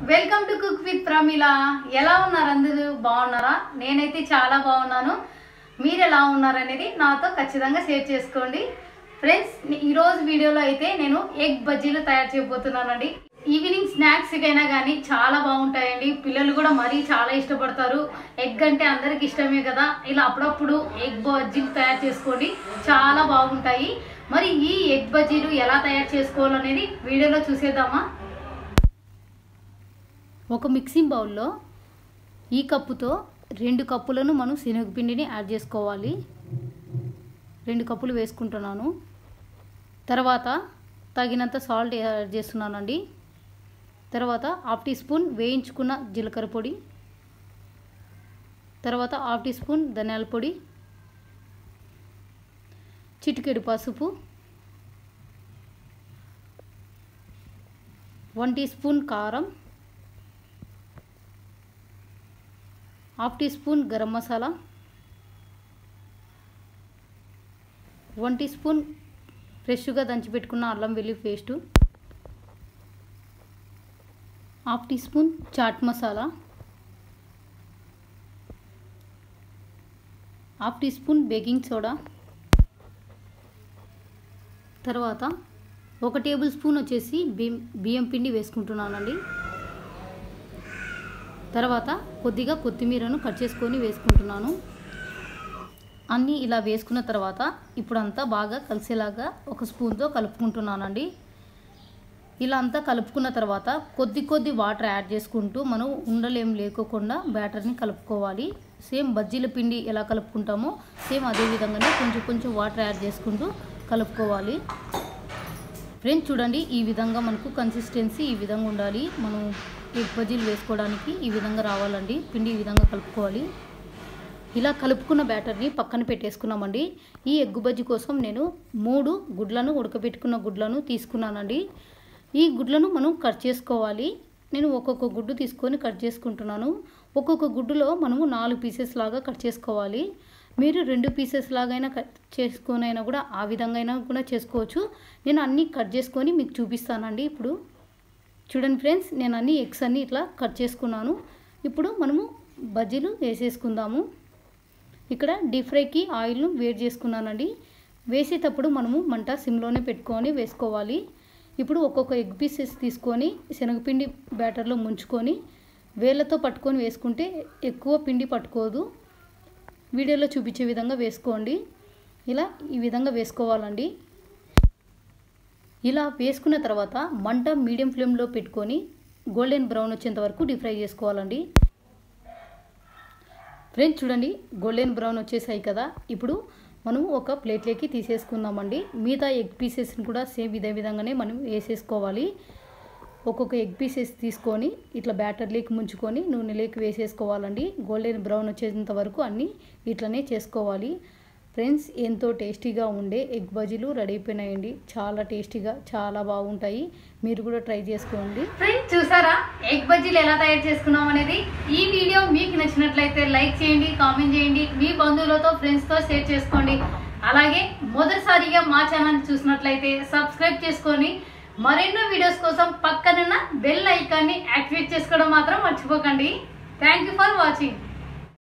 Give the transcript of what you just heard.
welcome to cook with Pramila ఎలా ఉన్నారు అందరూ బాగున్నారా నేనైతే చాలా బాగున్నాను మీరు ఎలా ఉన్నారు అనేది నాతో ఖచ్చితంగా షేర్ చేసుకోండి ఫ్రెండ్స్ ఈరోజు వీడియోలో అయితే నేను ఎగ్ బజ్జీలు తయారు చేయబోతున్నానండి ఈవినింగ్ స్నాక్స్ అయినా కానీ చాలా బాగుంటాయండి పిల్లలు కూడా మరీ చాలా ఇష్టపడతారు ఎగ్ అంటే అందరికి ఇష్టమే కదా ఇలా అప్పుడప్పుడు ఎగ్ బజ్జీలు తయారు చేసుకోండి చాలా బాగుంటాయి మరి ఈ ఎగ్ బజ్జీలు ఎలా తయారు చేసుకోవాలనేది వీడియోలో చూసేద్దామా ఒక మిక్సింగ్ బౌల్లో ఈ కప్పుతో రెండు కప్పులను మనం శనగపిండిని యాడ్ చేసుకోవాలి రెండు కప్పులు వేసుకుంటున్నాను తర్వాత తగినంత సాల్ట్ యాడ్ చేస్తున్నానండి తర్వాత హాఫ్ టీ స్పూన్ వేయించుకున్న జీలకర్ర పొడి తర్వాత హాఫ్ టీ స్పూన్ ధనియాల పొడి చిటికెడు పసుపు వన్ టీ స్పూన్ కారం half teaspoon garam masala one teaspoon ఫ్రెష్గా దంచి పెట్టుకున్న అల్లం వెల్లి paste half teaspoon chaat masala half teaspoon baking soda తర్వాత ఒక టేబుల్ స్పూన్ వచ్చేసి బియ్యం బియ్యం పిండి వేసుకుంటున్నానండి తర్వాత కొద్దిగా కొత్తిమీరను కట్ చేసుకొని వేసుకుంటున్నాను అన్నీ ఇలా వేసుకున్న తర్వాత ఇప్పుడు అంతా బాగా కలిసేలాగా ఒక స్పూన్తో కలుపుకుంటున్నానండి ఇలా అంతా కలుపుకున్న తర్వాత కొద్ది కొద్ది వాటర్ యాడ్ చేసుకుంటూ మనం ఉండలేం లేకోకుండా బ్యాటర్ని కలుపుకోవాలి సేమ్ బజ్జీల పిండి ఎలా కలుపుకుంటామో సేమ్ అదే విధంగానే కొంచెం కొంచెం వాటర్ యాడ్ చేసుకుంటూ కలుపుకోవాలి ఫ్రెండ్స్ చూడండి ఈ విధంగా మనకు కన్సిస్టెన్సీ ఈ విధంగా ఉండాలి మనం ఎగ్ బజ్జీలు వేసుకోవడానికి ఈ విధంగా రావాలండి పిండి ఈ విధంగా కలుపుకోవాలి ఇలా కలుపుకున్న బ్యాటర్ని పక్కన పెట్టేసుకున్నామండి ఈ ఎగ్గు బజ్జీ కోసం నేను మూడు గుడ్లను ఉడకబెట్టుకున్న గుడ్లను తీసుకున్నానండి ఈ గుడ్లను మనం కట్ చేసుకోవాలి నేను ఒక్కొక్క గుడ్డు తీసుకొని కట్ చేసుకుంటున్నాను ఒక్కొక్క గుడ్డులో మనము నాలుగు పీసెస్ లాగా కట్ చేసుకోవాలి మీరు రెండు పీసెస్ లాగైనా కట్ చేసుకొనైనా కూడా ఆ విధంగా అయినా కూడా చేసుకోవచ్చు నేను అన్నీ కట్ చేసుకొని మీకు చూపిస్తానండి ఇప్పుడు చూడండి ఫ్రెండ్స్ నేను అన్ని ఎగ్స్ అన్నీ ఇట్లా కట్ చేసుకున్నాను ఇప్పుడు మనము బజ్జీలు వేసేసుకుందాము ఇక్కడ డీప్ ఫ్రైకి ఆయిల్ను వేడి చేసుకున్నానండి వేసేటప్పుడు మనము మంట సిమ్లోనే పెట్టుకొని వేసుకోవాలి ఇప్పుడు ఒక్కొక్క ఎగ్ పీసెస్ తీసుకొని శనగపిండి బ్యాటర్లో ముంచుకొని వేళ్ళతో పట్టుకొని వేసుకుంటే ఎక్కువ పిండి పట్టుకోదు వీడియోలో చూపించే విధంగా వేసుకోండి ఇలా ఈ విధంగా వేసుకోవాలండి ఇలా వేసుకున్న తర్వాత మంట మీడియం ఫ్లేమ్లో పెట్టుకొని గోల్డెన్ బ్రౌన్ వచ్చేంత వరకు డీప్ ఫ్రై చేసుకోవాలండి ఫ్రెండ్స్ చూడండి గోల్డెన్ బ్రౌన్ వచ్చేసాయి కదా ఇప్పుడు మనం ఒక ప్లేట్లోకి తీసేసుకుందామండి మిగతా ఎగ్ పీసెస్ని కూడా సేమ్ ఇదే విధంగానే మనం వేసేసుకోవాలి ఒక్కొక్క ఎగ్ పీసెస్ తీసుకొని ఇట్లా బ్యాటర్లోకి ముంచుకొని నూనెలోకి వేసేసుకోవాలండి గోల్డెన్ బ్రౌన్ వచ్చేంత వరకు అన్నీ ఇట్లనే చేసుకోవాలి ఫ్రెండ్స్ ఎంతో టేస్టీగా ఉండే ఎగ్ బజీలు రెడీ అయిపోయినాయండి చాలా టేస్టీగా చాలా బాగుంటాయి మీరు కూడా ట్రై చేసుకోండి ఫ్రెండ్స్ చూసారా ఎగ్ బజ్జీలు ఎలా తయారు చేసుకున్నాం అనేది ఈ వీడియో మీకు నచ్చినట్లయితే లైక్ చేయండి కామెంట్ చేయండి మీ బంధువులతో ఫ్రెండ్స్తో షేర్ చేసుకోండి అలాగే మొదటిసారిగా మా ఛానల్ చూసినట్లయితే సబ్స్క్రైబ్ చేసుకొని మరెన్నో వీడియోస్ కోసం పక్కనున్న బెల్ ఐకాన్ని యాక్టివేట్ చేసుకోవడం మాత్రం మర్చిపోకండి థ్యాంక్ యూ ఫర్ వాచింగ్